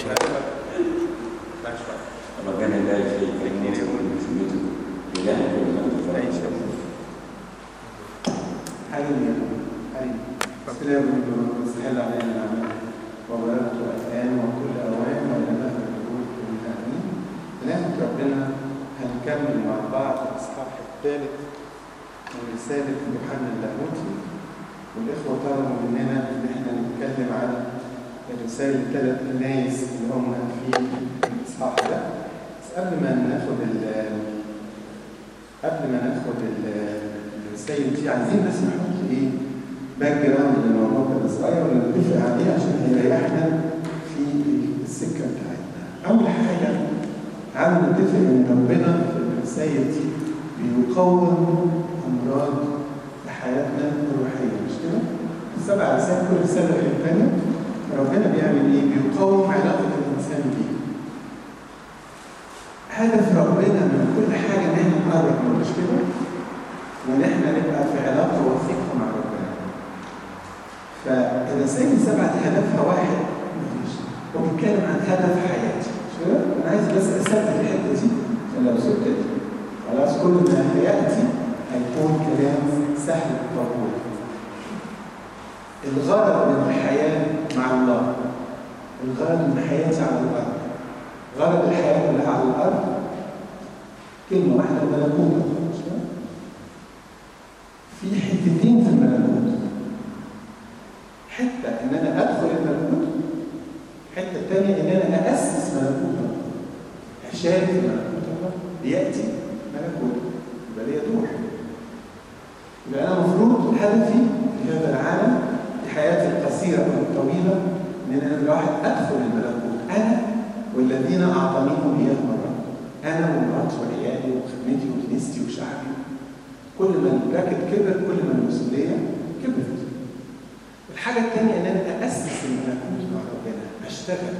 لما كان الله في كأني يقول بسميته إله كل من تفرق حاليا حاليا السلام عليكم وسهل علينا الأعمال وباركت الآن وكل أوان وإلى مهد الدخول كلها آمين بنعمة ربنا هنكمل مع بعض الإصحاح الثالث من رسالة يوحنا اللاهوتي والإخوة طلبوا مننا إن إحنا نتكلم عن الرسالة الثلاث كنايس اللي هم في الإصحاح ده بس قبل ما ناخد ال قبل ما ناخد ال- الرسائل دي عايزين بس نحط ايه باك جراوند للموضوع ده صغير ونتفق عليه عشان هيريحنا في السكه بتاعتنا. اول حاجه عاوز نتفق ان ربنا في الرسائل دي بيقوم امراض في حياتنا الروحيه مش كده؟ السبع رسائل كل رساله غير الثانيه ربنا بيعمل ايه؟ بيقوم علاقه الانسان بيه. هدف ربنا من كل حاجه ان احنا نقرب من مش كده؟ وان احنا نبقى في علاقه وثيقه مع ربنا. فالرسائل السبعه دي هدفها واحد مفيش هو بيتكلم عن هدف حياتي مش كده؟ انا عايز بس اثبت الحته دي عشان لو سبت خلاص كل ما هياتي هيكون كلام سهل القبول. الغرض من الحياه مع الله الغرض من حياتي على الارض غرض الحياه كلها على الارض كلمه واحده ملكوت مش كده؟ في حتتين في الملكوت حته ان انا ادخل الملكوت حته ثانيه ان انا اسس ملكوت الله اشارك في ملكوت الله لياتي ملكوت يبقى ليا دور يبقى انا المفروض هدفي في هذا العالم في حياتي القصيره او الطويله ان انا الواحد ادخل الملكوت انا والذين اعطانيهم اياهم الرب انا ومراتي وعيالي وخدمتي وكنيستي وشعبي كل ما الراكب كبر كل ما المسؤوليه كبرت. الحاجه الثانيه ان انا اسس الملكوت مع ربنا اشتغل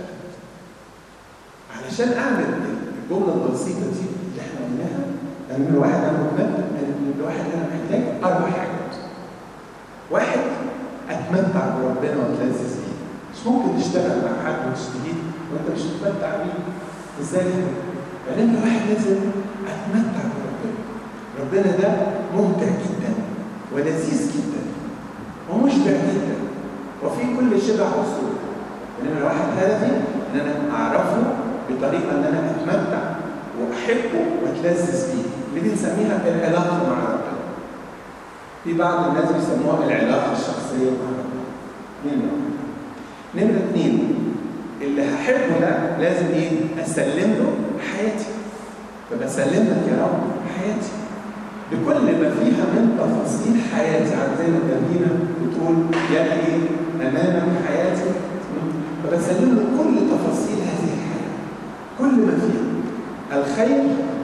علشان اعمل الجمله البسيطه دي اللي احنا قلناها ان من واحد انا مهمل ان الواحد انا محتاج اربع حاجات. واحد اتمتع بربنا واتلذذ بيه. مش ممكن تشتغل مع حد وتشتهيه وانت مش متمتع بيه. ازاي؟ بعدين الواحد لازم اتمتع بربنا. ربنا ده ممتع جدا ولذيذ جدا ومشبع جدا وفي كل شبع وصول انما الواحد هدفي ان انا اعرفه بطريقه ان انا اتمتع واحبه واتلذذ بيه اللي بنسميها العلاقه مع ربنا في بعض الناس بيسموها العلاقه الشخصيه مع ربنا نمره نمره اثنين اللي هحبه ده لازم ايه اسلم له حياتي فبسلم لك يا رب حياتي بكل ما فيها من تفاصيل حياتي عن زي ما الترجمه بتقول يا ايه امامك حياتي فبسلم له كل تفاصيل هذه الحياه كل ما فيها الخير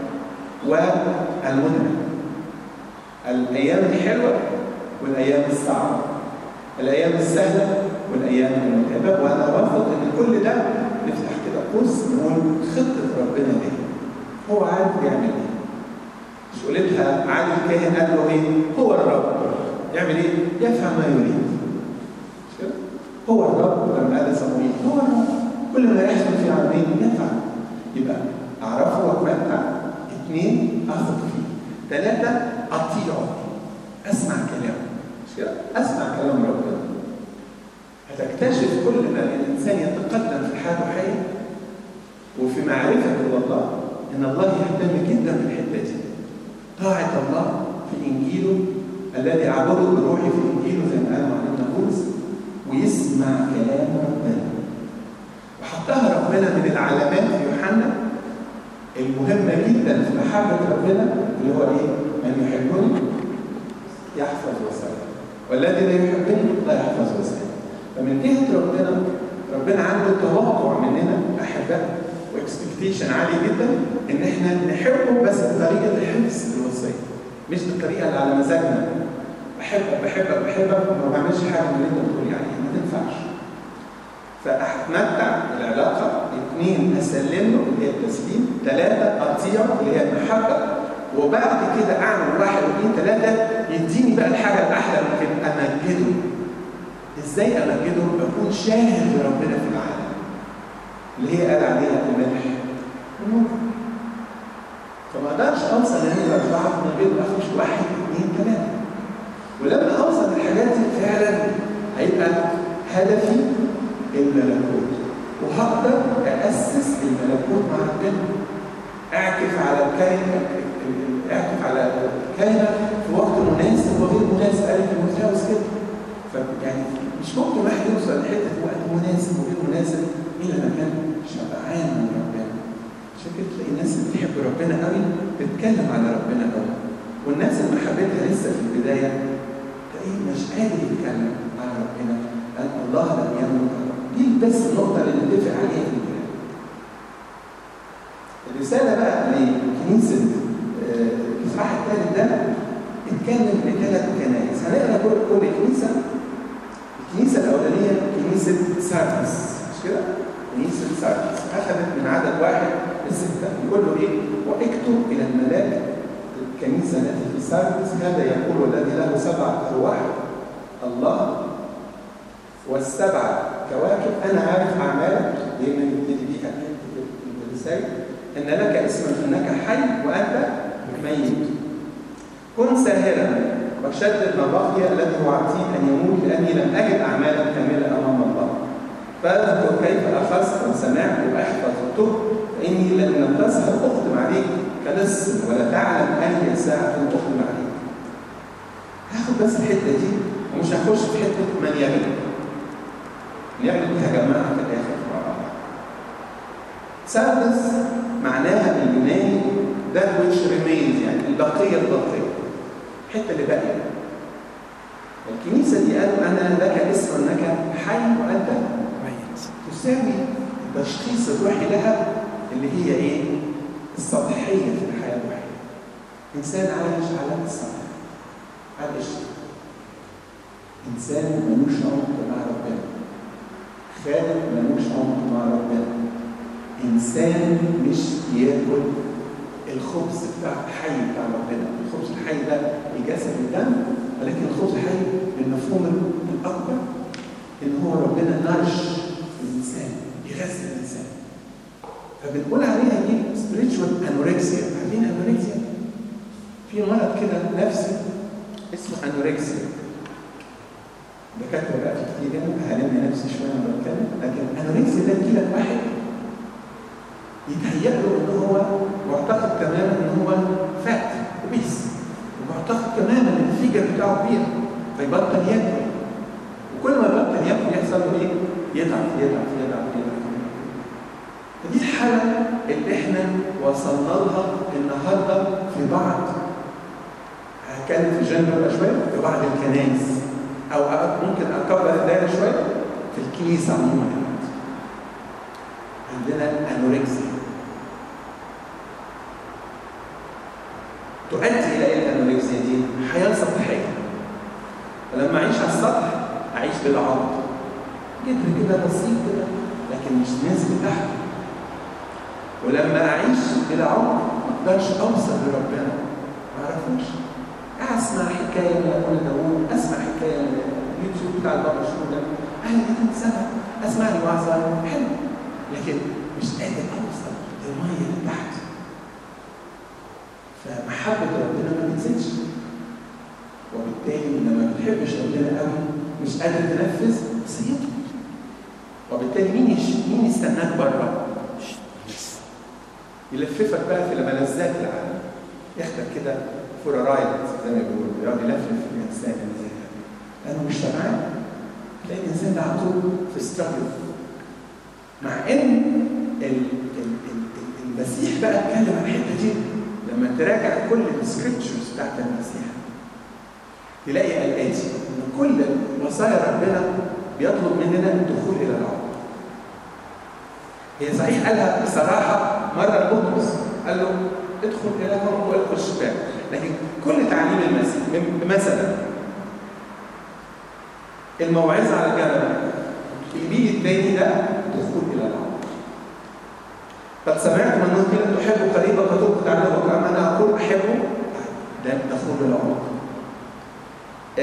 والمنى الايام الحلوه والايام الصعبه الايام السهله والايام المتعبه وانا رافض ان كل ده نفتح كده قوس نقول خطه ربنا ايه هو عارف بيعمل ايه مش قولتها عادل الكاهن قال له ايه؟ هو الرب يعمل ايه؟ يفعل ما يريد مش كده؟ هو الرب لما قال صموئيل هو الرب كل ما يحصل في عمين يفعل يبقى اعرفه واتمتع اثنين اثق فيه ثلاثه اطيعه اسمع كلامه مش كده؟ اسمع كلام ربنا هتكتشف كل ما الانسان يتقدم في حياته حياه وفي معرفه الله ان الله يهتم جدا بالحته دي طاعة الله في إنجيله الذي عبده بروحي في إنجيله زي ما قال معلمنا بولس ويسمع كلام ربنا وحطها ربنا من العلامات في يوحنا المهمة جدا في محبة ربنا اللي هو إيه؟ من يحبني يحفظ وسائل والذي لا يحبني لا يحفظ وسائل فمن جهة ربنا ربنا عنده توقع مننا أحباء واكسبكتيشن عالي جدا ان احنا نحبه بس بطريقه حفظ الوصيه مش بالطريقه اللي على مزاجنا بحبك بحبك بحبك وما بعملش حاجه من اللي انت بتقولي عليها ما تنفعش فاتمتع بالعلاقه اثنين اسلم له اللي هي التسليم ثلاثه اطيعه اللي هي المحبه وبعد كده اعمل واحد اثنين ثلاثه يديني بقى الحاجه الاحلى ممكن امجده ازاي امجده؟ اكون شاهد لربنا في العالم اللي هي قال عليها الملح والنور فما اقدرش اوصل لنمرة أربعة من غير ما اخش واحد اثنين ثلاثة ولما اوصل للحاجات دي فعلا هيبقى هدفي الملكوت وهقدر أأسس الملكوت مع ربنا أعكف على الكلمة اعكف على الكلمة في وقت مناسب وغير مناسب قال في المتجاوز كده فيعني مش ممكن واحد يوصل لحتة وقت مناسب وغير مناسب إلا لما كان شبعان من ربنا عشان كده تلاقي الناس اللي بتحب ربنا قوي بتتكلم على ربنا قوي والناس اللي محبتها لسه في البداية تلاقيه مش قادر يتكلم على ربنا لأن الله لم يملك دي بس النقطة اللي نتفق عليها في البداية الرسالة بقى لكنيسة الإصحاح الثالث ده اتكلم بثلاث كنائس هنقرا كل كل كنيسة الكنيسة الأولانية كنيسة ساردس مش كده؟ كنيسة ساردس أخذت من عدد واحد لستة يقول له إيه؟ واكتب إلى الملاك الكنيسة التي في ساردس هذا يقول الذي له سبعة أرواح الله والسبع كواكب أنا عارف أعمالك دايما يبتدي بيها الرسائل إن لك اسما أنك حي وأنت ميت كن ساهرا وشدد ما بقي الذي وعدتيه أن يموت لأني لم أجد أعمالا كاملة أمام الله فاذكر كيف أخذت وسمعت وأحفظ وتب فإني لم تسهر أقدم عليك كلص ولا تعلم أي ساعة أقدم عليك هاخد بس الحتة دي ومش هخش في حتة من يغلب نعمل بيها جماعة في الآخر مع بعض سادس معناها باليوناني that which remains يعني البقية البقية الحتة اللي باقية الكنيسة دي قالوا أنا لك اسم أنك حي وأنت ميت تساوي التشخيص الروحي لها اللي هي إيه؟ السطحية في الحياة الروحية إنسان عايش على السطح على القشرة إنسان ملوش عمق مع ربنا خالق ملوش عمق مع ربنا إنسان مش بياكل الخبز بتاع الحي بتاع ربنا الخبز الحي ده الجسد الدم ولكن الخبز الحي بالمفهوم الأكبر إن هو ربنا نرش الإنسان يغذي الإنسان فبنقول عليها دي spiritual anorexia عارفين anorexia في مرض كده نفسي اسمه anorexia دكاتره بقى في كتير هنا هلم نفسي شويه وانا بتكلم لكن انوركسيا ده يجي لك واحد يتهيأ له ان هو معتقد تماما ان هو فات وبيس ومعتقد تماما ان الفيجر بتاعه كبير فيبطل ياكل وكل ما يبطل ياكل يحصل له ايه؟ يضعف يضعف يضعف يضعف فدي الحالة اللي احنا وصلنا لها النهارده في بعض هتكلم في جنرال شويه في بعض الكنائس او ممكن اكبر الدائره شويه في الكنيسه عموما عندنا انوركسيا تؤدي الى ايه الانوركسيا دي؟ حياه سطحيه فلما اعيش على السطح اعيش بالعمق جدر كده بسيط كده لكن مش نازل تحت ولما اعيش بلا عمق ما اقدرش اوصل لربنا ما اعرفوش اسمع حكايه من ابونا داوود اسمع حكايه من اليوتيوب بتاع البابا شنو ده اهلا جدا سنه اسمع لي وعظه حلو لكن مش قادر اوصل للميه اللي تحت فمحبه ربنا ما بتزيدش وبالتالي لما ما بتحبش ربنا قوي مش قادر تنفذ سيطر وبالتالي مين يش... مين يستناك بره؟ يلففك بقى في الملذات العالم ياخدك كده فور رايد زي ما بيقولوا يقعد يلفلف في الانسان اللي زي ده لانه مش تبعان تلاقي الانسان ده على طول في ستراجل مع ان ال ال ال المسيح بقى اتكلم عن الحته دي لما تراجع كل السكريبتشرز بتاعت المسيح تلاقي الاتي ان كل وصايا ربنا بيطلب مننا الدخول الى العمق هي صحيح قالها بصراحه مره لبطرس قال له ادخل الى العمق وادخل الشباك لكن كل تعليم المسيح مثلا الموعظه على الجبل الجيل الثاني ده دخول الى العمق قد سمعت من قيل تحب قريبك فتبقى تعلمه كما انا اقول احبه ده دخول الى العمق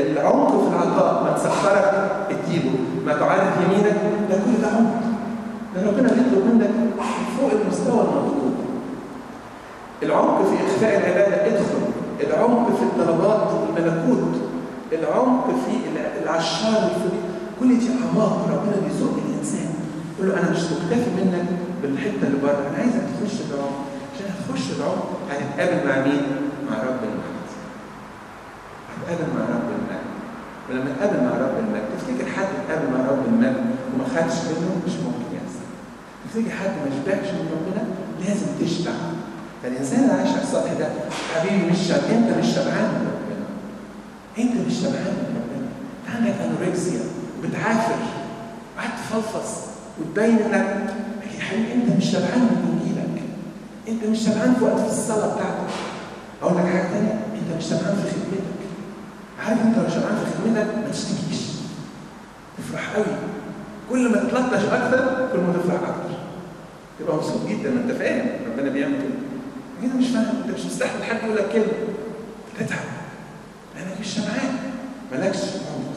العمق في العطاء ما تسخرك اديله ما تعرف يمينك ده كل ده عمق ده ربنا بيطلب منك فوق المستوى المطلوب العمق في إخفاء العبادة ادخل العمق في الطلبات الملكوت العمق في العشار الفلي كل دي أعماق ربنا بيزق الإنسان يقول له أنا مش مكتفي منك بالحتة اللي بره أنا عايزك تخش العمق عشان هتخش العمق هتتقابل مع مين؟ مع رب المجد هتقابل مع رب المجد ولما تقابل مع رب المجد تفتكر حد اتقابل مع رب المجد وما خدش منه مش ممكن يحصل تفتكر حد ما شبعش من ربنا لازم تشبع فالانسان اللي عايش على السطح ده حبيبي مش شبع انت مش شبعان من ربنا انت مش شبعان من ربنا انت عندك انوركسيا وبتعافر وقعدت تفلفص وتبين انك يا حبيبي انت مش شبعان من انجيلك انت مش شبعان في وقت الصلاه بتاعتك اقول لك حاجه ثانيه انت مش شبعان في خدمتك عارف انت لو شبعان في خدمتك ما تشتكيش تفرح قوي كل ما تتلطش اكتر كل ما تفرح اكتر تبقى مبسوط جدا ما انت فاهم ربنا بيعمل كده انت مش فاهم انت مش مستحمل حد يقول لك كلمه تتعب لانك مش شبعان مالكش عمق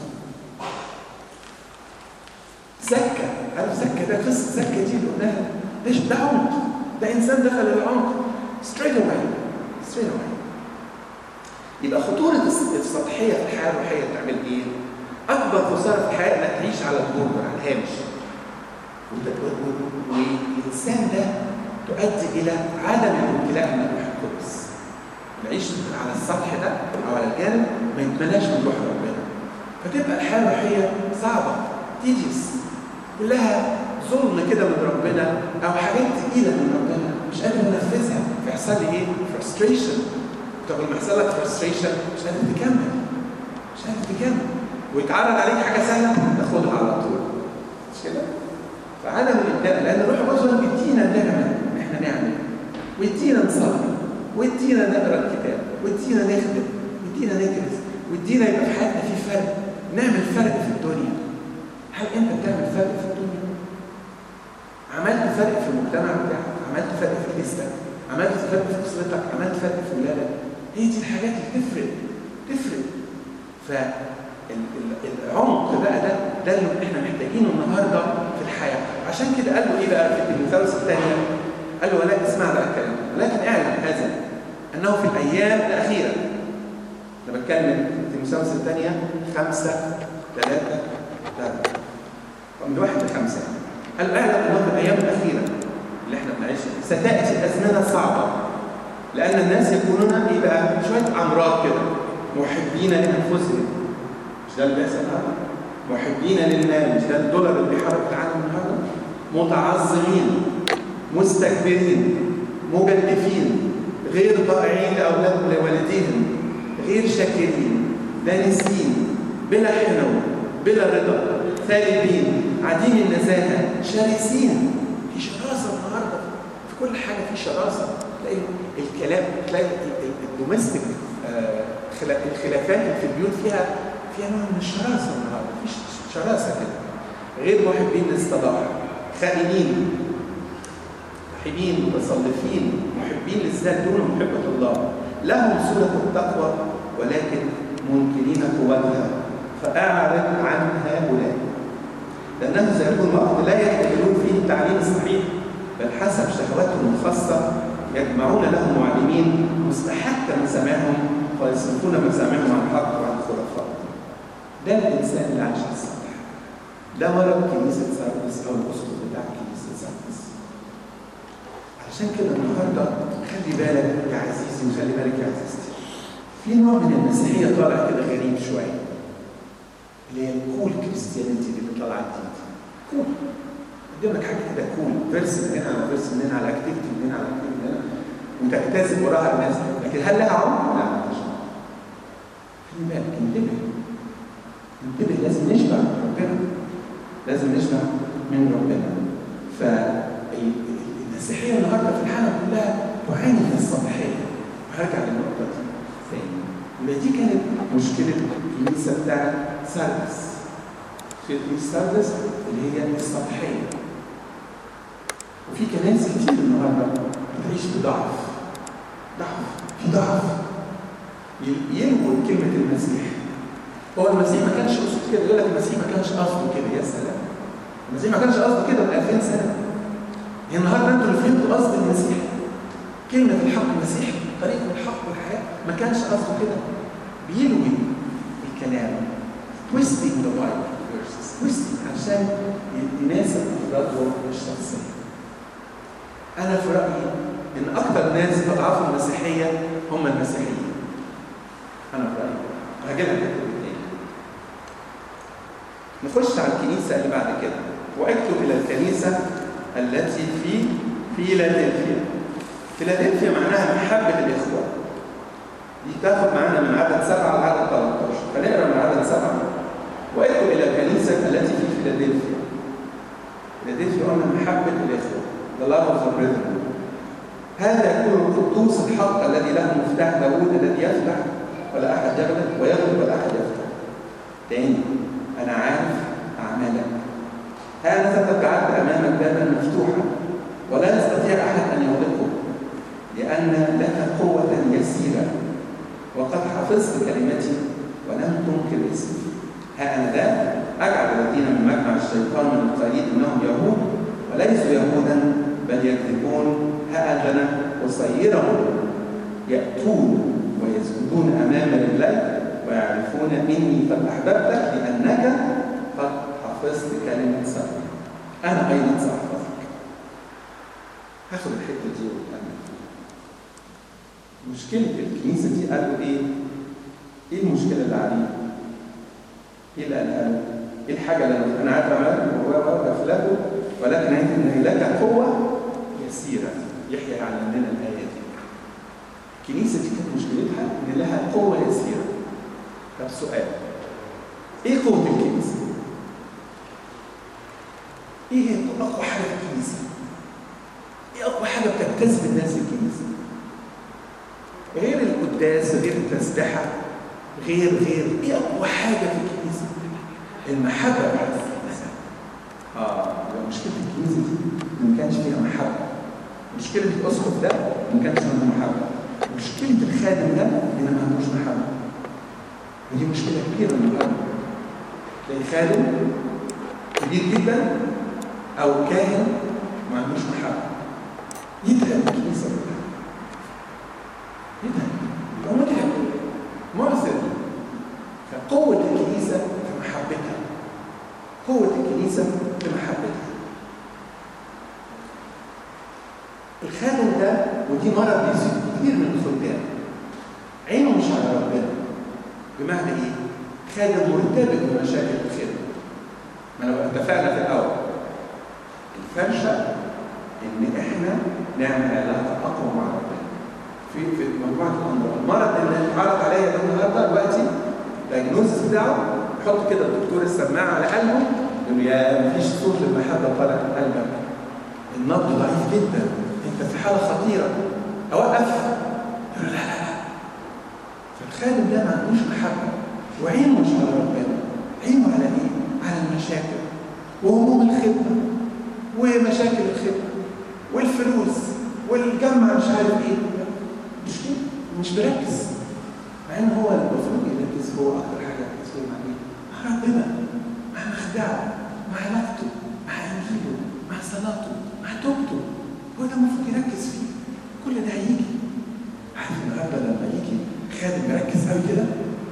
زكى عارف زكى ده قصه زكى دي اللي قلناها ده ده عمق ده انسان دخل العمق ستريت اواي ستريت اواي يبقى خطورة السطحية في الحياة الروحية بتعمل إيه؟ أكبر خسارة في الحياة إنك تعيش على البوردر على الهامش. والإنسان ده تؤدي إلى عدم الامتلاء من الروح القدس. نعيش على السطح ده أو على الجانب ما يتملاش من روح ربنا. فتبقى الحياة الروحية صعبة تيجيس كلها ظلم كده من ربنا أو حاجات تقيلة من ربنا مش قادر أنفذها فيحصل لي إيه؟ frustration طب لما يحصل لك فرستريشن مش قادر تكمل مش قادر تكمل ويتعرض عليك حاجه سهله تاخدها على طول مش كده؟ فعدم الابداع لان الروح القدس بيدينا نعمه احنا نعمل ويدينا نصلي ويدينا نقرا الكتاب ويدينا نخدم ويدينا نكرز ويدينا يبقى في حياتنا في فرق نعمل فرق في الدنيا هل انت بتعمل فرق في الدنيا؟ عملت فرق في المجتمع بتاعك عملت فرق في كنيستك عملت فرق في اسرتك عملت فرق في ولادك هي دي الحاجات اللي تفرق تفرق فالعمق بقى ده ده اللي احنا محتاجينه النهارده في الحياه عشان كده قال له ايه بقى في التلميذ الثانيه قال له ولكن اسمع بقى الكلام ولكن اعلم هذا انه في الايام الاخيره انا بتكلم في المساوسه الثانيه خمسه ثلاثه ثلاثه من واحد لخمسه قال اعلم انه في الايام الاخيره اللي احنا بنعيشها ستاتي ازمنه صعبه لأن الناس يكونون إيه بقى؟ شوية أمراض كده محبين لأنفسهم مش ده اللي بيحصل النهارده؟ محبين للمال مش ده الدولار اللي بيحرك العالم النهارده؟ متعظمين مستكبرين مجدفين غير طائعين لأولاد لوالديهم غير شاكرين دانسين بلا حنو بلا رضا ثالبين عديم النزاهة شرسين في شراسة النهارده في كل حاجة في شراسة تلاقي الكلام تلاقي الدوميستيك الخلافات اللي في البيوت فيها فيها نوع من الشراسه النهارده في شراسه كده غير محبين للصلاح خائنين محبين متصلفين محبين للذات دون محبه الله لهم صوره التقوى ولكن منكرين قوتها فاعرض عن هؤلاء لانه سيكون وقت لا يحتملون فيه التعليم الصحيح بل حسب شهواتهم الخاصه يجمعون لهم معلمين مستحقا من سماعهم فيصرفون من سماعهم عن الحق وعن الخرافات. ده الانسان اللي عايش على السطح. ده مرض كنيسه ساردس او الاسقف بتاع كنيسه ساردس. علشان كده النهارده خلي بالك يا عزيزي وخلي بالك يا عزيزتي. في نوع من المسيحيه طالع كده غريب شويه. اللي هي الكول كريستيانيتي اللي طالعه جديد. كول. قدم لك حاجه كده كول فيرس من هنا على فيرس من هنا على اكتيفيتي من هنا على اكتيفيتي من هنا وتجتذب وراها الناس لكن هل لها عمق؟ لا ملهاش عمق. خلي بالك انتبه انتبه لازم نشبع من ربنا لازم نشبع من ربنا فالمسيحيه النهارده في الحاله كلها تعاني من السطحيه وهرجع للنقطه دي تاني يبقى دي كانت مشكله الكنيسه بتاعت ساردس في كنيسه ساردس اللي هي السطحيه وفي كنائس كتير النهارده بتعيش بضعف ضعف في ضعف يلغوا كلمة المسيح هو المسيح ما كانش قصده كده يقول لك المسيح ما كانش قصده كده يا سلام المسيح ما كانش قصده كده من 2000 سنة يعني النهارده انتوا اللي فهمتوا قصد المسيح كلمة الحق المسيح طريق الحق والحياة ما كانش قصده كده بيلوي الكلام twisting the Bible verses twisting عشان يناسب أفراده الشخصية أنا في رأيي إن أكثر ناس أضعاف المسيحية هم المسيحيين أنا في رأيي وهجيلها الحتة دي تاني نخش على الكنيسة اللي بعد كده واكتب إلى الكنيسة التي في فيلادلفيا فيلادلفيا معناها محبة الإخوة دي تاخد معانا من عدد سبعة لعدد 13 فنقرا من عدد سبعة واكتب إلى الكنيسة التي في فيلادلفيا فيلادلفيا قلنا محبة الإخوة the love of the brethren هذا يكون القدوس الحق الذي له مفتاح داوود الذي يفتح ولا أحد يغلق ويغلق ولا أحد يفتح تاني أنا عارف أعمالك هذا تجعلت أمامك بابا مفتوحا ولا يستطيع أحد أن يغلقه لأن لك قوة يسيرة وقد حفظت كلمتي ولم تنكر اسمي ها أنا ذا أجعل الذين من مجمع الشيطان من القليل إنهم يهود وليسوا يهودا بل يكذبون ها أنا أصيرهم يأتون ويسجدون أمام رجلي ويعرفون إني قد أحببتك لأنك قد حفظت كلمة صبري أنا أيضا سأحفظك هاخد الحتة دي وأتأمل فيها مشكلة الكنيسة دي قالوا إيه؟ إيه المشكلة اللي عليه؟ إيه اللي قالها له؟ إيه الحاجة اللي أنا أنا عارف أعملها وأفلاته ولكن عندي إن لك قوة يسيرة يحيى يعلم لنا الآية دي. الكنيسة دي كانت مشكلتها إن لها قوة يسيرة. طب سؤال إيه قوة الكنيسة؟ ايه هي اقوى حاجه في الكنيسه؟ ايه اقوى حاجه بتجتذب الناس الكنيسه؟ غير القداس غير التسبحه غير غير ايه اقوى حاجه في الكنيسه؟ المحبه بتاعت الكنيسه. اه لو مشكله الكنيسه دي ما كانش فيها محبه. مشكله الاسقف ده ما كانش عنده محبه. مشكله الخادم ده ان ما عندوش محبه. ودي مشكله كبيره النهارده. تلاقي خادم كبير جدا او كاهن ما عندوش محبه يتعب الكنيسه كلها يتعب يبقى متعب معزل فقوه الكنيسه في محبتها قوه الكنيسه في محبتها الخادم ده ودي مرض بيصيب كتير من الخدام عينه مش على ربنا بمعنى ايه؟ خادم مرتبط بمشاكل الخدمه ما لو اتفقنا في الاول الفرشه ان احنا نعمل علاقه اقوى مع ربنا في في مجموعه الامراض المرض اللي اتعرض عليا ده النهارده دلوقتي الدايجنوزس بتاعه يحط كده الدكتور السماعه على قلبه يقول يا مفيش صوت المحبه طالع من قلبك النبض ضعيف جدا انت في حاله خطيره اوقف يقول لا لا لا فالخادم ده ما عندوش محبه وعينه مش على ربنا عينه على ايه؟ على المشاكل وهموم الخدمه ومشاكل الخدمه والفلوس والجمع مش عارف ايه مش كده مش مركز مع ان هو المفروض يركز هو اكتر حاجه يركز فيها مع ايه؟ مع ربنا مع مخدعه مع علاقته مع انجيله مع صلاته مع توبته هو ده المفروض يركز فيه كل ده هيجي عارف النهارده لما يجي خادم مركز قوي كده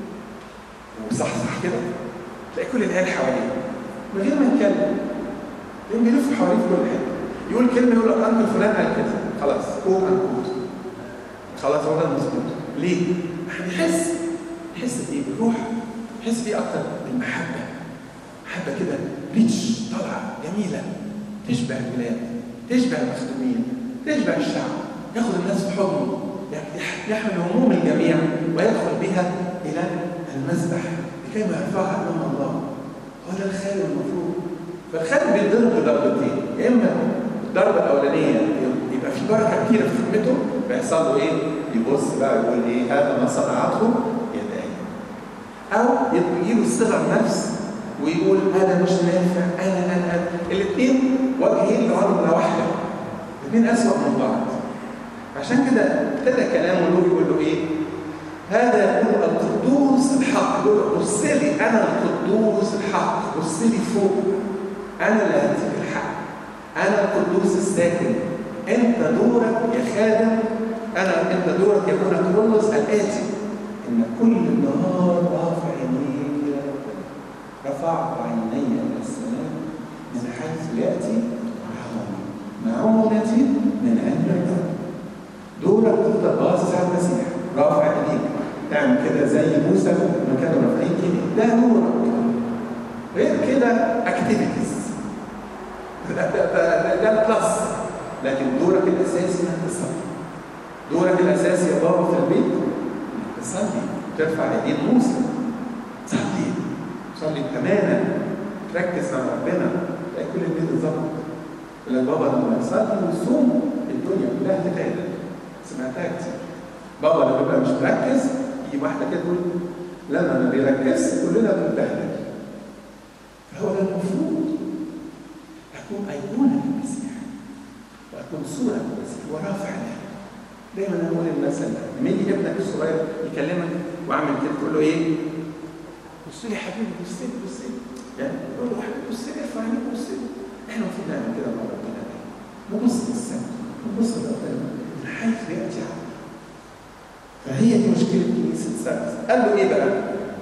وصحصح كده تلاقي كل العيال حواليه من غير ما يتكلم لان بيلف حواليه في كل حته يقول كلمه يقول لك انكل فلان قال كده خلاص كوت انكوت خلاص هو ده المظبوط ليه؟ بيحس يحس بايه؟ بالروح يحس بايه اكتر؟ بالمحبه محبه كده ريتش طالعه جميله تشبه البلاد تشبه المخدومين تشبه الشعب ياخذ الناس في حضنه يحمل هموم الجميع ويدخل بها الى المذبح لكي ما يرفعها امام الله هو ده الخادم المفروض فالخادم بيتضرب بضربتين يا اما الضربه الاولانيه يبقى في بركه كتيره في خدمته بيحصل له ايه؟ يبص بقى يقول ايه هذا ما صنعته يداي او يجي له صغر نفس ويقول انا مش نافع انا انا انا الاثنين وجهين لعمله واحده الاثنين اسوء من بعض عشان كده ابتدى كلامه له يقول له ايه؟ هذا يقول القدوس الحق يقول بص لي انا القدوس الحق بص لي فوق انا اللي هديك الحق انا القدوس الساكن انت دورك يا خادم انا انت دورك يا ابونا كرولوس الاتي ان كل النهار رافع عينيك الى ربنا رفعت عيني الى السماء من حيث ياتي معوني معونتي من عند الرب دورك تفضل باصص على المسيح رافع عينيك تعمل كده زي موسى لما كانوا رافعين كده ده دورك غير كده اكتيفيتيز ده ده ده, ده البلس لكن دورك الاساسي انك تصلي دورك الاساسي يا بابا في البيت انك تصلي ترفع ايدين موسى صلي صلي بامانه تركز مع ربنا تلاقي كل البيت اتظبط يقول لك بابا لما يصلي ويصوم الدنيا كلها تتعدل سمعتها كتير بابا لما بيبقى مش مركز يجي واحده كده تقول لما ما بيركزش كلنا بنتبهدل فهو ده المفروض اكون ايقونه للمسيح واكون صوره للمسيح ورافع له دايما انا اقول المثل ده لما يجي ابنك الصغير يكلمك واعمل كده تقول له ايه؟ بص لي يا حبيبي بص لي بص لي يعني تقول له حبيبي بص لي ارفع عينيك بص لي احنا المفروض نعمل كده مع ربنا نبص للسماء نبص لربنا من حيث ياتي عبد فهي دي مشكله كنيسه سردس قال له ايه بقى؟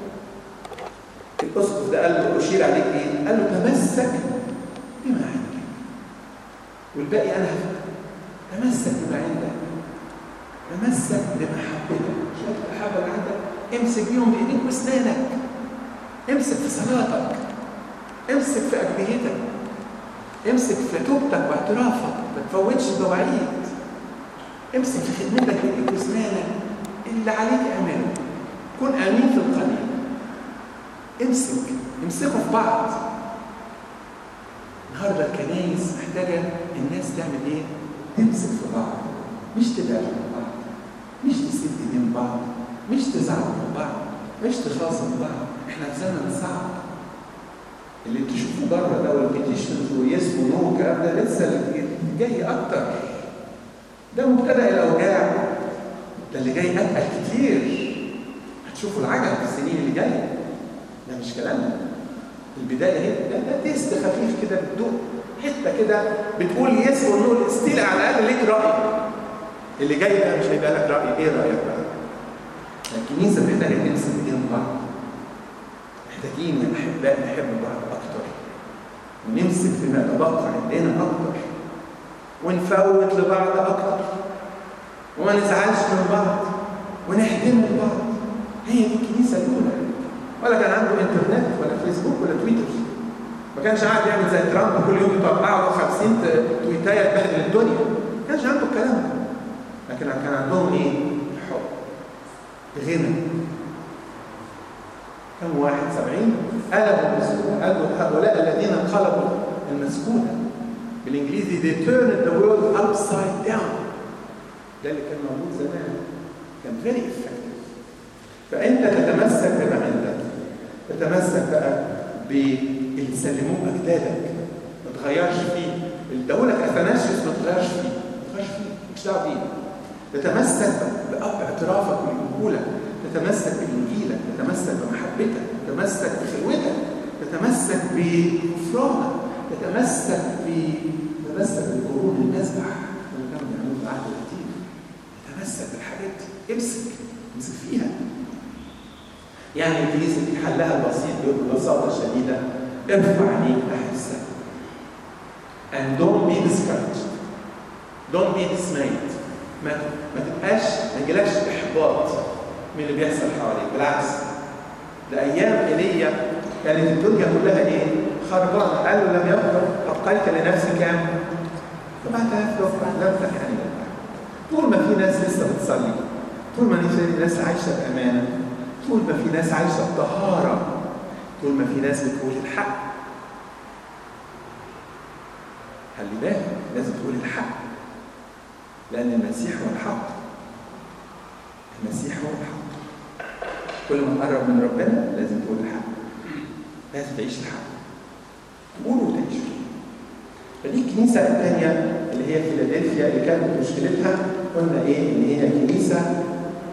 الاسقف ده قال له اشير عليك ايه؟ قال له تمسك بما عندك والباقي انا هفكر تمسك بما عندك تمسك بمحبتك شويه المحبه اللي عندك امسك بيهم بايديك واسنانك امسك في صلاتك امسك في اجبيتك امسك في توبتك واعترافك ما تفوتش المواعيد امسك في خدمتك بايديك واسنانك اللي عليك اعمله كن امين في القليل امسك امسكوا في بعض النهارده الكنايس محتاجه الناس تعمل ايه؟ تمسك في بعض مش تبعد من بعض مش تسيب ايدين بعض مش تزعل من بعض مش تخاصم بعض احنا في زمن صعب اللي تشوفوه بره ده والبيتيشنز ويس ونو والكلام ده لسه اللي جاي اكتر ده مبتدا الاوجاع ده اللي جاي اتقل كتير هتشوفوا العجب في السنين اللي جايه ده مش كلامنا البدايه هي ده, ده تيست خفيف كده بتدوق حته كده بتقول يس ونو ستيل على الاقل ليك راي اللي جاي ده مش هيبقى لك راي ايه رايك بقى؟ الكنيسه محتاجه تمسك ايدين بعض محتاجين يا احباء نحب بعض اكتر ونمسك فيما تبقى عندنا اكتر ونفوت لبعض اكتر وما نزعلش من بعض ونحترم بعض هي دي الكنيسه الاولى ولا كان عنده انترنت ولا فيسبوك ولا تويتر ما كانش قاعد يعمل زي ترامب كل يوم يطلع له 50 تويتايه تبهدل الدنيا ما كانش عنده الكلام ده لكن كان عندهم ايه؟ الحب غنى كم واحد سبعين قلبوا المسكونة قالوا هؤلاء الذين قلبوا المسكونة بالانجليزي they turned the world upside down ده اللي كان موجود زمان كان very effective فانت تتمسك بما عندك تتمسك بقى باللي سلموه اجدادك ما تغيرش فيه اللي اداهولك اثناسيوس ما تغيرش فيه ما تغيرش فيه مش دعوه بيه تتمسك بأب اعترافك ويقولك تتمسك بإنجيلك تتمسك بمحبتك تتمسك بخلوتك تتمسك بغفرانك تتمسك ب تتمسك بقرون المذبح اللي كانوا بيعملوه في العهد القديم تتمسك بالحاجات دي امسك امسك فيها يعني الكنيسه دي حلها البسيط ببساطه شديده ارفع عينيك ناحيه السماء and don't be discouraged don't be dismayed ما ما تبقاش ما يجيلكش احباط من اللي بيحصل حواليك بالعكس ده ايام ايليا كانت الدنيا كلها ايه؟ خربانه قال له لم يبقى ابقيت لنفسي كام؟ 7000 دفعه لم تكن طول ما في ناس لسه بتصلي طول ما في ناس عايشه بامانه طول ما في ناس عايشه بطهاره طول ما في ناس بتقول الحق خلي بالك لازم تقول الحق لأن المسيح هو الحق المسيح هو الحق كل ما تقرب من ربنا لازم تقول الحق لازم تعيش الحق تقول وتعيش فدي الكنيسة الثانية اللي هي فيلادلفيا اللي كانت مشكلتها قلنا ايه ان هي كنيسة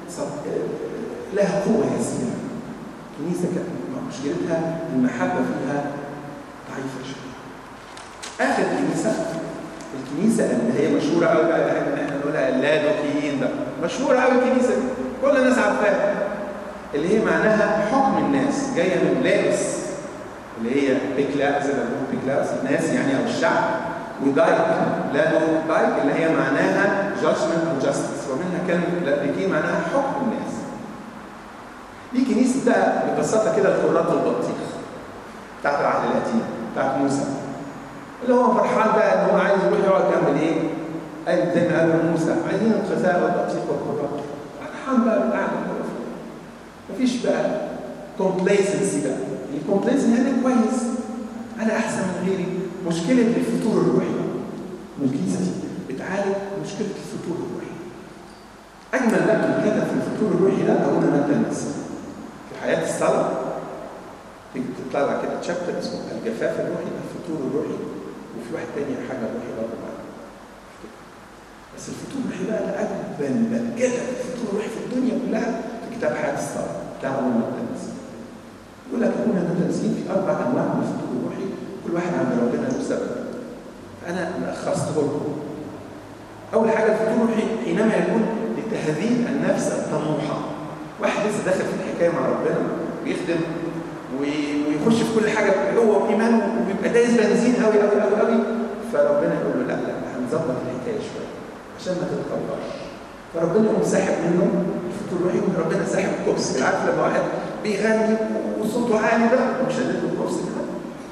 لها قوة يسيرة كنيسة كانت مشكلتها المحبة فيها ضعيفة شوية آخر كنيسة الكنيسه اللي هي مشهوره قوي بقى بحب ان احنا نقولها اللادوكيين بقى مشهوره قوي الكنيسه دي كل الناس عارفاها اللي هي معناها حكم الناس جايه من لابس اللي هي بيكلا زي ما بنقول بيكلاس الناس يعني او الشعب ودايك لانو دايك اللي هي معناها جادجمنت او جاستس ومنها كلمه لادوكيين معناها حكم الناس دي كنيسه بقى ببساطه كده الكرات والبطيخ بتاعت العهد القديم بتاعت موسى اللي هو فرحان بقى ان هو عايز يروح يقعد جنب الايه؟ قال زي ما قال موسى عايزين الخزاء والبطيخ والكرات فرحان بقى بالقعده كده مفيش بقى كومبليسنسي بقى الكومبليسنسي انا كويس انا احسن من غيري مشكله الفتور الروحي والكنيسه دي بتعالج مشكله الفتور الروحي اجمل بقى كده في الفتور الروحي ده ابونا مادة المسيح في حياه الصلاه تيجي تطلع كده تشابتر اسمه الجفاف الروحي الفتور الروحي وفي واحد تاني حاجه روحي برضه معانا بس الفتور الروحي بقى ده اجمل بقى كده الفتور الروحي في الدنيا كلها في كتاب حياه الصلاه بتاع ابونا مادة المسيح يقول لك ابونا مادة المسيح في اربع انواع من الفتور الروحي كل واحد عند ربنا له سبب انا لخصته لكم اول حاجه الفتور الروحي حينما يكون لتهذيب النفس الطموحه واحد لسه داخل في الحكايه مع ربنا بيخدم ويخش في كل حاجه هو وايمانه وبيبقى دايس بنزين قوي قوي قوي قوي فربنا يقول له لا لا هنظبط الحكايه شويه عشان ما تتكبرش فربنا يقوم ساحب منه الفتور الروحي ربنا ساحب الكرسي عارف لما واحد بيغني وصوته عالي ده مش شدد له الكرسي كده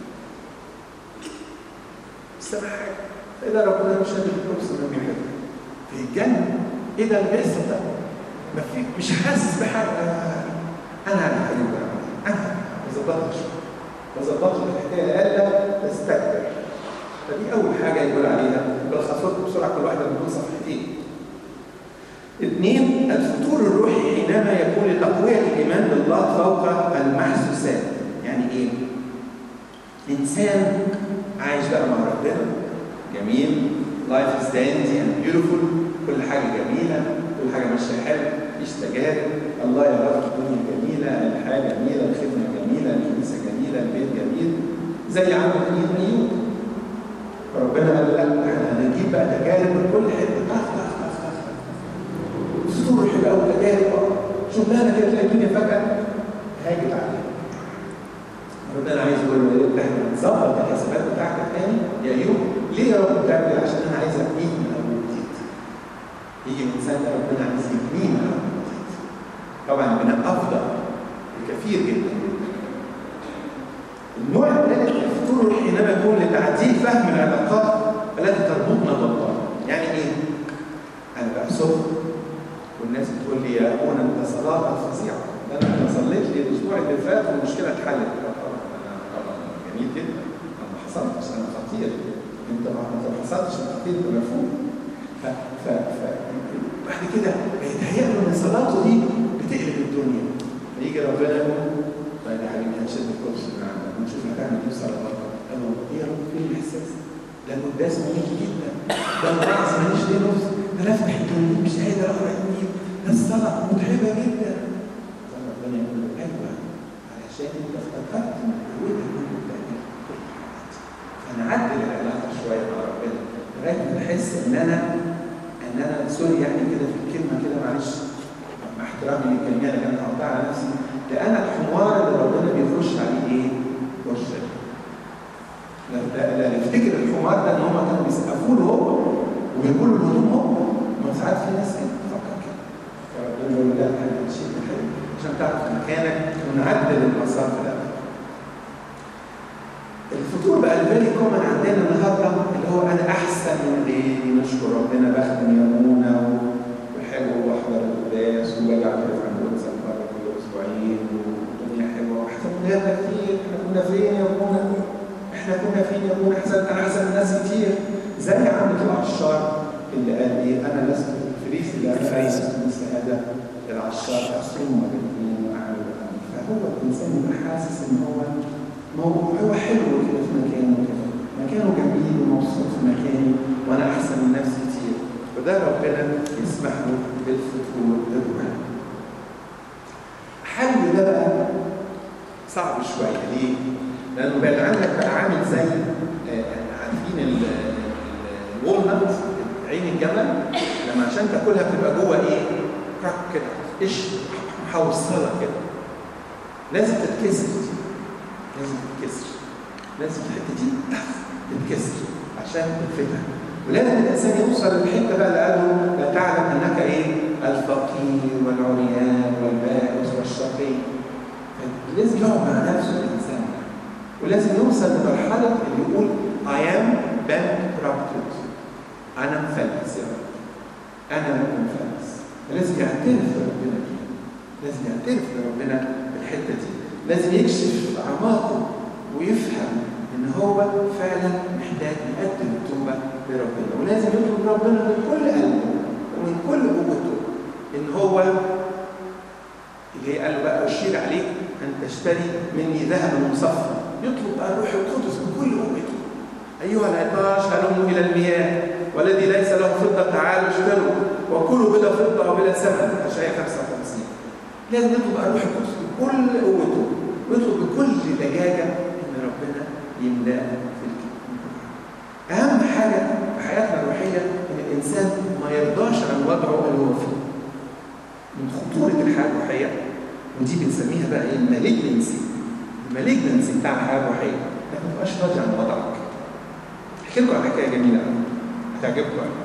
سامع حاجه فاذا ربنا مش شدد الكرسي ما بيحب بيتجنن ايه ده اللي بيحصل ده؟ ما في مش حاسس بحاجه انا انا حبيبي انا ما ظبطتش ما ظبطتش الحكايه الا تستكبر فدي اول حاجه يقول عليها بلخصت بسرعه كل واحده من صفحتين اثنين الفتور الروحي حينما يكون لتقويه الايمان بالله فوق المحسوسات يعني ايه؟ انسان عايش بقى مع ربنا جميل لايف از دانتي اند بيوتيفول كل حاجه جميله كل حاجه ماشيه حلو مفيش تجارب الله يا رب الدنيا جميله الحياه جميله الخدمه جميله الكنيسه جميله البيت جميل زي عم ايوب ايوب فربنا قال لا احنا هنجيب بقى تجارب من كل حته طخ طخ طخ طخ فطور حلو قوي تجارب شغلانه كده تلاقي الدنيا فجاه هاجت عليها ربنا عايز يقول له ايه احنا هنظبط الحسابات بتاعتك تاني يا ايوب ليه يا رب بتعمل كده عشان انا عايز ابنيه من اول جديد يجي الانسان ده ربنا عايز يبنيه من اول جديد طبعا البناء افضل بكثير جدا النوع الثالث من الفتور حينما يكون لتعديل فهم العلاقات التي تربطنا بالله يعني ايه؟ انا بقى سخن والناس بتقول لي يا ابونا انت صلاتك فظيعه ده انا لما صليت لي الاسبوع اللي فات والمشكله اتحلت طبعا طبعا جميل جدا انا ما حصلتش انا خطير انت ما حصلتش انت خطير انت مرفوض ف ف ف بعد كده بيتهيأ له ان صلاته دي بتقلب الدنيا فيجي ربنا يقول طيب يا حبيبي هنشد الكرسي من عندك ونشوف هتعمل ايه في صلاتك قال له ايه يا رب فين الاحساس؟ ده القداس مميت جدا ده الوعظ ماليش ليه نفس ده انا افتح التنين مش قادر اقرا النيل ده الصلاه متعبه جدا ربنا يقول له ايوه علشان انت افتكرت ان قوتك من بتعمل كل حاجات فنعدل العلاقه شويه مع ربنا لغايه ما احس ان انا ان انا سوري يعني كده في الكلمه كده معلش مع احترامي للكلمات اللي انا هحطها على نفسي ده انا الحمار اللي ربنا بيخش عليه ايه؟ وشك لا لا لا نفتكر الحمار ده ان هم كانوا بيسقفوا له هو وبيقولوا له هدوم هو ما ساعات في ناس كده تفكر كده فربنا يقول لا هذا شيء حلو عشان تعرف مكانك ونعدل المسار ده الفطور بقى الفيري كومن عندنا النهارده اللي هو انا احسن من غيري نشكر ربنا بخدم يومنا وحلو واحضر القداس وباجي اعترف عن القدس مره كل اسبوعين والدنيا حلوه واحسن من غيرنا كتير احنا كنا فين يا ابونا احنا كنا فين يا ابونا احسن انا احسن من ناس كتير زي عمة العشار اللي قال ايه انا لست فريس اللي انا لست مثل هذا العشار اصوم بالاثنين واعمل فهو الانسان يبقى حاسس ان هو موضوع هو حلو كده في مكانه كده مكانه جميل ومبسوط في مكاني وانا احسن من نفسي كتير وده ربنا يسمح له بالفتور الروحي حل ده بقى صعب شويه ليه؟ لانه بعد عنك بقى عامل زي عارفين الوالنت عين الجمل لما عشان تاكلها بتبقى جوه ايه؟ كراك كده ايش محوصله كده لازم تتكسر دي لازم تتكسر لازم الحته دي تتكسر عشان تنفتح ولازم الانسان يوصل للحته بقى اللي قالوا لا تعلم انك ايه؟ الفقير والعريان والبائس والشقي لازم يقعد مع نفسه الانسان ده ولازم يوصل لمرحله اللي يقول I am bankrupted انا مفلس يا رب انا مفلس لازم يعترف لربنا دي لازم يعترف لربنا بالحته دي لازم يكشف اعماقه ويفهم ان هو فعلا محتاج يقدم التوبه لربنا ولازم يطلب ربنا من كل قلبه ومن كل قوته ان هو اللي قال له بقى اشير عليك ان تشتري مني ذهبا مصفى يطلب بقى الروح القدس بكل قوته ايها العطاش هلموا الى المياه والذي ليس له فضه تعالوا اشتروا وكلوا بلا فضه وبلا ثمن اشعياء 55 لازم يطلب بقى الروح القدس بكل قوته ويطلب بكل لجاجه ان ربنا يملاه في الكتاب اهم حاجه في حياتنا الروحيه ان الانسان ما يرضاش عن وضعه اللي هو فيه من خطوره الحياه الروحيه ودي بنسميها بقى ايه المالجنسي المالجنسي بتاع الحياه الروحيه انك ما تبقاش راضي عن وضعك احكي لكم عن حكايه جميله قوي هتعجبكم قوي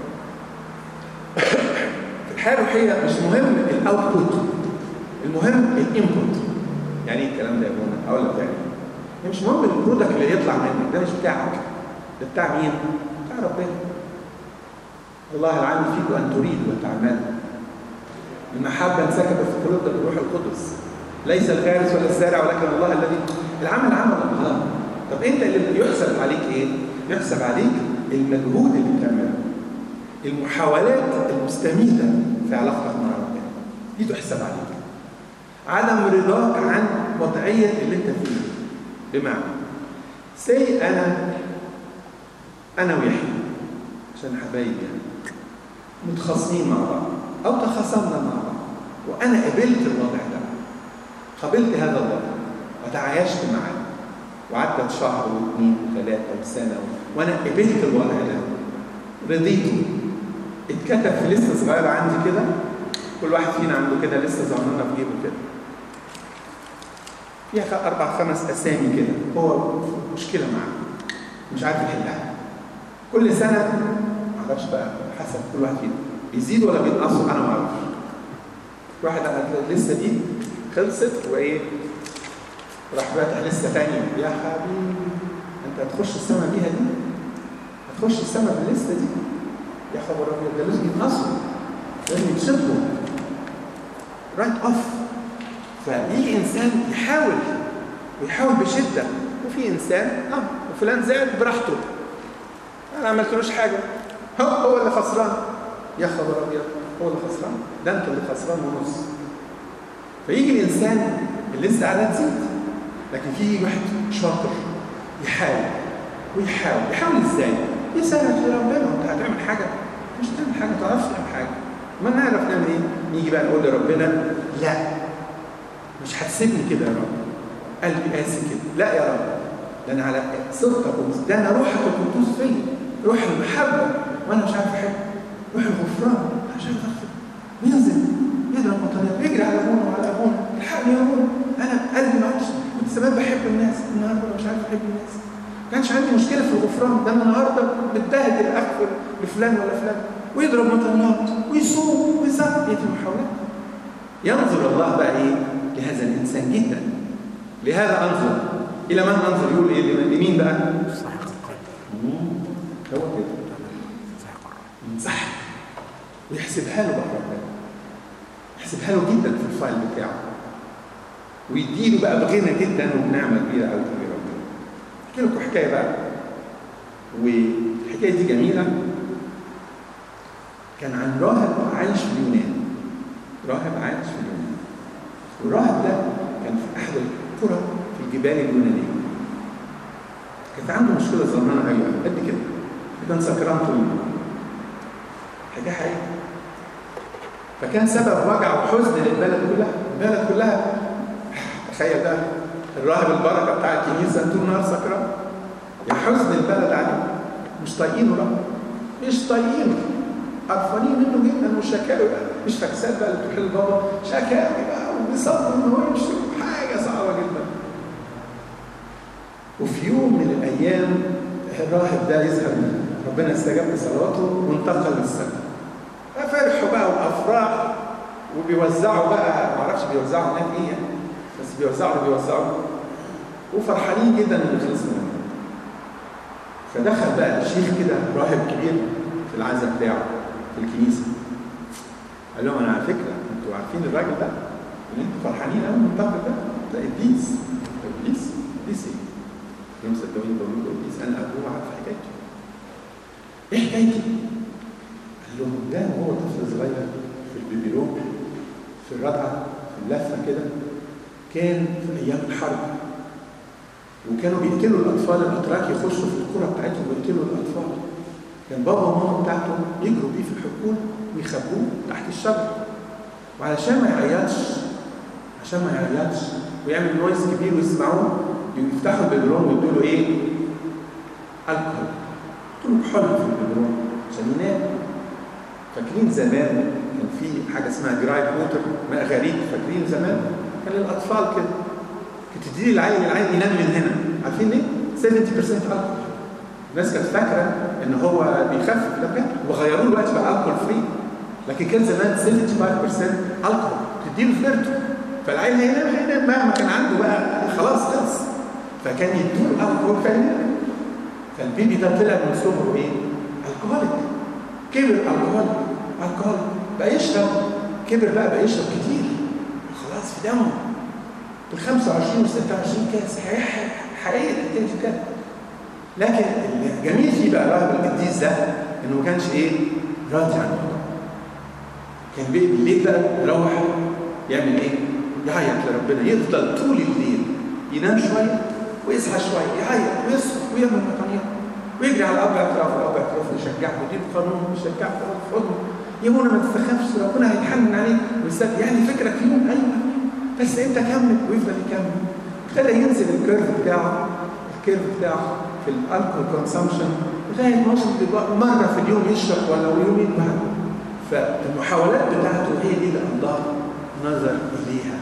في الحياه الروحيه مش مهم الاوتبوت المهم الانبوت يعني ايه الكلام ده يا ابونا اقول لك يعني مش مهم البرودكت اللي يطلع منك ده مش بتاعك ده بتاع مين؟ بتاع ربنا الله العالم فيكم ان تريدوا وتعملوا المحبة انسكبت في قلوبنا بالروح القدس ليس الغارس ولا الزارع ولكن الله الذي العمل عمل الله طب انت اللي يحسب عليك ايه؟ يحسب عليك المجهود اللي بتعمله المحاولات المستميتة في علاقتك مع ربنا دي تحسب عليك عدم رضاك عن وضعية اللي انت فيه بمعنى سي انا انا ويحيى عشان حبايبي يعني متخاصمين مع بعض او تخاصمنا مع بعض وانا قبلت الوضع ده قبلت هذا الوضع وتعايشت معاه وعدت شهر واثنين وثلاثه وسنه و... وانا قبلت الوضع ده رضيته اتكتب في لسته صغيره عندي كده كل واحد فينا عنده كده لسته صغننه في جيبه كده فيها اربع خمس اسامي كده هو مشكله معاه مش عارف يحلها كل سنه ما اعرفش بقى حسب كل واحد فينا بيزيد ولا بينقصوا انا ما اعرفش واحد لسه دي خلصت وايه راح فاتح لسه ثانيه يا حبيبي انت هتخش السما بيها دي هتخش السما باللسته دي يا خبر ابيض ده لازم ينقصوا لازم يتشطوا رايت اوف فيجي انسان يحاول ويحاول بشده وفي انسان اه وفلان زاد براحته انا ما عملتلوش حاجه هو هو اللي خسران يا خبر ابيض هو اللي خسران ده انت اللي خسران ونص فيجي الانسان اللي لسه قاعده تزيد لكن في واحد شاطر يحاول ويحاول يحاول ازاي؟ يسأل في ربنا انت هتعمل حاجه مش تعمل حاجه ما تعرفش تعمل حاجه ما نعرف نعمل ايه؟ نيجي بقى نقول لربنا لا مش هتسيبني كده يا رب قلبي قاسي كده لا يا رب ده انا على صدقك ده انا روحك القدوس فيا روح المحبه وانا مش عارف احب روح الغفران انا مش عارف اغفر ينزل يضرب بطاريه يجري على ابونا وعلى ابونا الحقني يا ابونا انا قلبي ما عادش كنت زمان بحب الناس النهارده مش عارف احب الناس ما كانش عندي مشكله في الغفران ده انا النهارده متبهدل اغفر لفلان ولا فلان ويضرب مطنيات ويصوم ويصلي هي دي محاولات ينظر الله بقى ايه لهذا الانسان جدا لهذا انظر الى من انظر يقول ايه لمين بقى؟ صاحب القلب هو كده صاحب القلب ينصح ويحسبها له بقى ربنا يحسبها له جدا في الفايل بتاعه ويديله بقى بغنى جدا وبنعمه كبيره قوي في ربنا احكي لكم حكايه بقى والحكايه دي جميله كان عن راهب عايش في اليونان راهب عايش في اليونان والراهب ده كان في احد القرى في الجبال اليونانيه كانت عنده مشكله صغننه قوي قد كده كان سكران طول النهار حاجه حقيقيه فكان سبب وجع وحزن للبلد كلها البلد كلها تخيل بقى الراهب البركه بتاع الكنيسه طول النهار سكران يا حزن البلد عليه مش طايقينه بقى مش طايقينه قرفانين منه جدا وشكاوي بقى مش فاكسات بقى اللي بتحل بابا شكاوي بقى وبيصبر ان هو يمشي حاجه صعبه جدا وفي يوم من الايام الراهب ده يظهر ربنا استجاب لصلاته وانتقل للسماء ففرحوا بقى وافراح وبيوزعوا بقى معرفش بيوزعوا هناك ايه يعني بس بيوزعوا اللي بيوزعوا وفرحانين جدا ان خلصنا منه فدخل بقى الشيخ كده راهب كبير في العزاء بتاعه في الكنيسه قال لهم انا على فكره انتوا عارفين الراجل ده اللي انتوا فرحانين قوي من الطاقه ده ده ابليس ابليس ابليس ايه؟ يوم صدقوني بقول لكم ابليس انا ابوه عارف حكايته ايه حكايته؟ قال لهم ده وهو طفل صغير في البيبيلون في الرضعه في اللفه كده كان في ايام الحرب وكانوا بيقتلوا الاطفال الاتراك يخشوا في الكره بتاعتهم ويقتلوا الاطفال كان بابا وماما بتاعته يجروا بيه في الحقول ويخبوه تحت الشجر وعلشان ما يعيطش عشان ما يعيطش ويعمل نويز كبير ويسمعوه يفتحوا البدرون ويدوا له ايه؟ الكحول يدوا له كحول في البدرون عشان ينام فاكرين زمان كان في حاجه اسمها جرايد ووتر ماء غريب فاكرين زمان كان للاطفال كده كنت تدي العيل العيل ينام من هنا عارفين ليه؟ 70% الكحول الناس كانت فاكره ان هو بيخفف ده بجد وغيروه دلوقتي بقى الكحول فري لكن كان زمان 75% الكحول تديله فليرته فالعيل هينام هينام مهما كان عنده بقى خلاص خلص فكان يدوله الكحول فينام فالبيبي ده طلع من صغره ايه؟ الكحوليك كبر الكحوليك الكحول بقى يشرب كبر بقى بقى يشرب كتير خلاص في دمه ال 25 و 26 كاس حقيقي الاتنشن كده لكن الجميل فيه بقى الراهب القديس ده انه ما كانش ايه راضي عن الموضوع كان بالليل بقى يروح يعمل ايه؟ يعيط لربنا يفضل طول الليل ينام شويه ويصحى شويه يعيط ويصحى ويعمل مطانيات ويجري على الاب اعتراف الاب اعتراف يشجعه ويديله قانون ويشجعه في حضنه يا منى ما تستخافش ربنا هيتحنن عليك ويستخدم يعني فكرك في يوم ايوه بس انت كمل ويفضل يكمل ابتدى ينزل الكيرف بتاعه الكيرف بتاعه في الالكول كونسامشن لغايه ما وصل مره في اليوم يشرب ولا يومين بعد فالمحاولات بتاعته هي دي اللي الله نظر اليها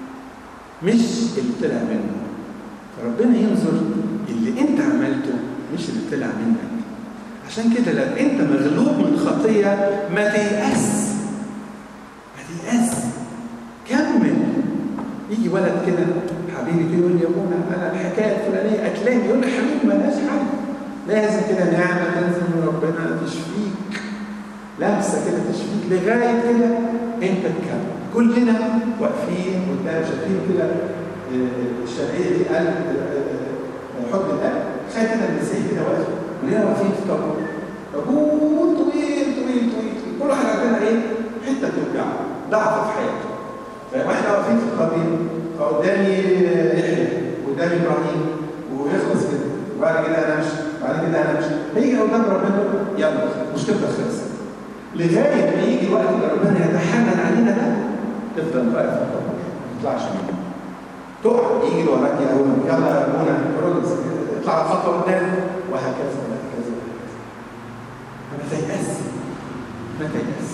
مش اللي طلع منه فربنا ينظر اللي انت عملته مش اللي طلع منك عشان كده لو انت مغلوب من خطيه ما تيأس ما تيأس كمل يجي ولد كده حبيبي كده يقول لي يا ابونا انا الحكايه الفلانيه قتلاني يقول لي حبيبي مالهاش حل لازم كده نعمه تنزل من ربنا تشفيك لمسه كده تشفيك لغايه كده انت تكمل كلنا واقفين قدام شايفين كده الشرقيه دي قلب حضن القلب تخيل كده المسيح كده واقف كلنا واقفين في طابور طابور طويل طويل طويل كل واحد عندنا ايه حته توجعه ضعف في حياته فاحنا واقفين في الطابور فقدامي يحيى قدامي ابراهيم ويخلص كده وبعد كده انا امشي بعد كده انا امشي هيجي قدام ربنا يلا مشكلتك خلصت لغايه ما يجي الوقت اللي ربنا يتحنن علينا ده تفضل واقف في الطابور ما تطلعش منه تقع يجي اللي وراك يا ابونا يلا يا ابونا رولز اطلع خطوه قدام وهكذا وهكذا وهكذا ما تيأس ما تيأس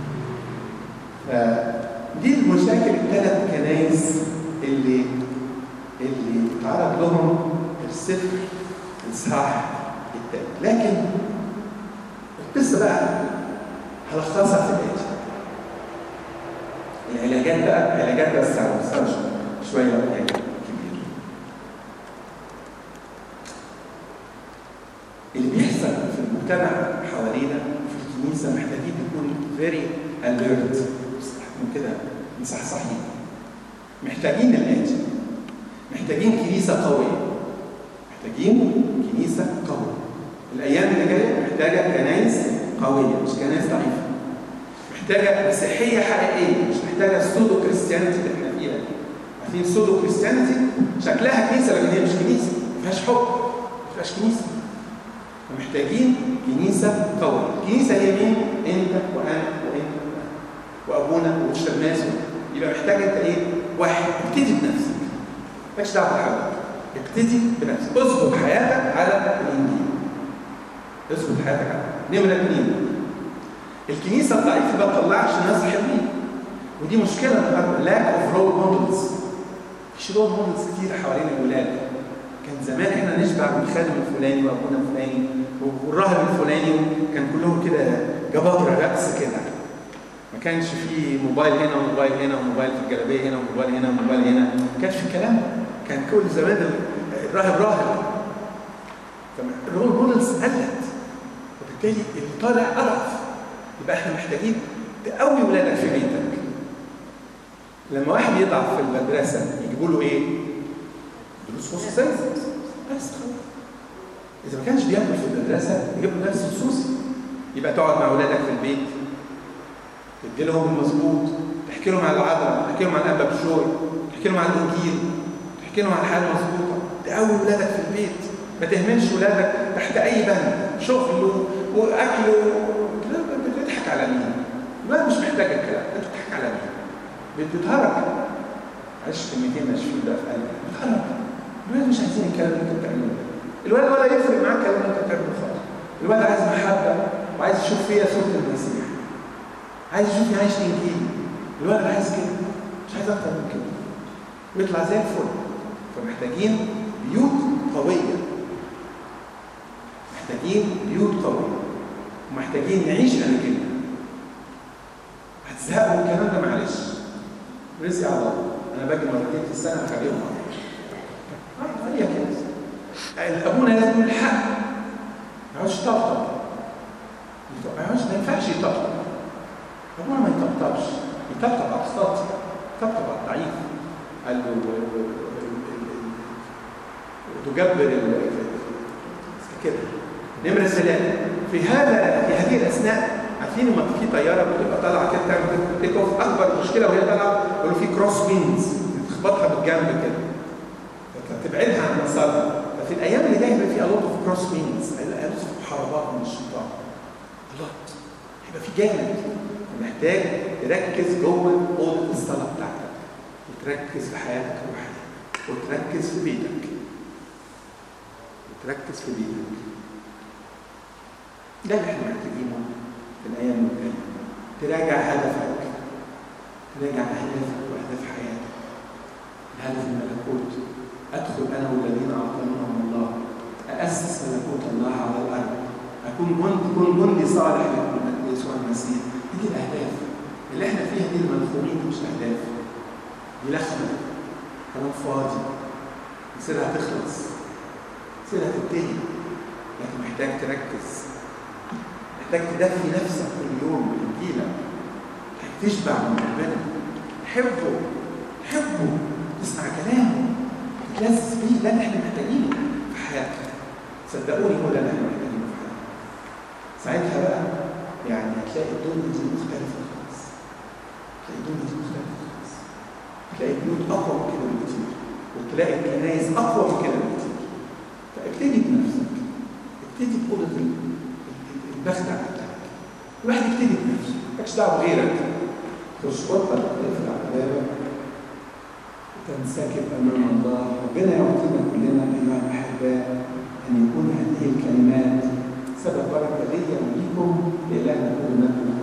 فدي المشاكل الثلاث كنايس اللي اللي اتعرض لهم السفر الاصحاح الثاني لكن القصه بقى هلخصها في الاتي العلاجات بقى علاجات بس على مستوى شويه علاج كبير اللي بيحصل في المجتمع حوالينا في الكنيسه محتاجين نكون فيري اليرت كده مصحصحين محتاجين الاتي محتاجين كنيسه قويه محتاجين كنيسه قويه الايام اللي جايه محتاجه كنايس قويه مش كنايس ضعيفه محتاجه مسيحيه حقيقيه مش محتاجه سودو كريستيانيتي اللي احنا فيها دي عارفين سودو كريستيانيتي شكلها كنيسه لكن هي مش كنيسه ما فيهاش حب ما فيهاش كنيسه فمحتاجين كنيسه قويه الكنيسه هي مين؟ انت وانا وانت وابونا والشماس يبقى محتاج انت ايه؟ واحد ابتدي بنفسك مالكش دعوه بحد ابتدي بنفسك اظبط حياتك على الانجيل اظبط حياتك على نمرة اثنين الكنيسة الضعيفة ما تطلعش ناس حلوين ودي مشكلة النهارده لاك اوف رول مودلز مفيش رول مودلز كتير حوالين الولاد كان زمان احنا نشبع بالخادم الفلاني وابونا الفلاني والراهب الفلاني كان كلهم كده جبابرة رأس كده ما كانش في موبايل هنا وموبايل هنا وموبايل في الجلابيه هنا وموبايل هنا وموبايل هنا ما كانش في الكلام ده. كان كل زمان الراهب راهب الرول مودلز قلت وبالتالي اللي طالع اضعف يبقى احنا محتاجين تقوي ولادك في بيتك لما واحد يضعف في المدرسه يجيبوا له ايه؟ دروس خصوصيه بس خلاص اذا ما كانش بياكل في المدرسه يجيب له درس خصوصي يبقى تقعد مع ولادك في البيت تدي لهم المظبوط تحكي لهم عن العذراء تحكي لهم عن الانبا بشوي تحكي لهم عن الانجيل تحكي لهم عن الحياه المظبوطه تقوي ولادك في البيت ما تهملش ولادك تحت اي بند شغل و- واكل و- لا لا، بتضحك على مين؟ الولاد مش محتاج الكلام انت بتضحك على مين؟ بتتهرج عيش كلمتين ناشفين ده في قلبك بتتهرج الولاد مش عايزين الكلام اللي انت بتعمله ده الولاد ولا يفرق معاه الكلام اللي انت بتعمله خالص الولاد عايز محبه وعايز يشوف فيها صوره المسيح عايز يشوف يعيش الانجيل الولد عايز كده مش عايز اكتر من كده ويطلع زي الفل فمحتاجين بيوت قويه محتاجين بيوت قويه ومحتاجين نعيش انجيلنا هتزهقوا من الكلام ده معلش رزق على الله انا باجي مرتين في السنه اخليهم اه هي كده ابونا لازم يقول الحق ما يقعدش يطبطب ما يقعدش ما ينفعش يطبطب ابونا ما يطبطبش يطبطب على السطح يطبطب على الضعيف قال له تجبر ال- كده نمرة ثلاثة في هذا في هذه الأثناء عارفين لما في طيارة بتبقى طالعة كده تعمل تيك اوف أكبر مشكلة وهي طالعة يقولوا في كروس وينز تخبطها بالجنب كده تبعدها عن مسارها ففي الأيام اللي جاية هيبقى في ألوت اوف كروس وينز ألوت اوف محاربات من الشيطان ألوت هيبقى في جامد محتاج تركز جوه أوضة الصلاة بتاعتك وتركز في حياتك الروحية وتركز في بيتك وتركز في بيتك ده اللي احنا محتاجينه في الايام الجايه تراجع هدفك تراجع اهدافك واهداف حياتك هدف الملكوت ادخل انا والذين اعطانهم الله اسس ملكوت الله على الارض اكون جندي كن جندي صالح لكم يسوع المسيح دي الاهداف اللي احنا فيها دي المنخورين دي مش اهداف دي لخمه كلام فاضي مصيرها تخلص مصيرها تنتهي لكن محتاج تركز محتاج تدفي نفسك كل يوم بإنجيلك محتاج تشبع من ربنا تحبه تحبه تسمع كلامه تتلذذ بيه ده اللي احنا محتاجينه في حياتنا صدقوني هو ده اللي احنا محتاجينه في حياتنا ساعتها بقى يعني هتلاقي الدنيا دي مختلفة خالص تلاقي الدنيا دي مختلفة خالص تلاقي البيوت أقوى من كده بكتير وتلاقي الكنايس أقوى من كده بكتير فابتدي بنفسك ابتدي بأوضة البخدع بتاعك الواحد يبتدي بنفسه مالكش دعوه بغيرك خش اوضتك اقفل على بابك وتنسكب امام الله ربنا يعطينا كلنا ايها الاحباء ان يكون هذه الكلمات سبب بركه ليا وليكم لالهنا كل مجد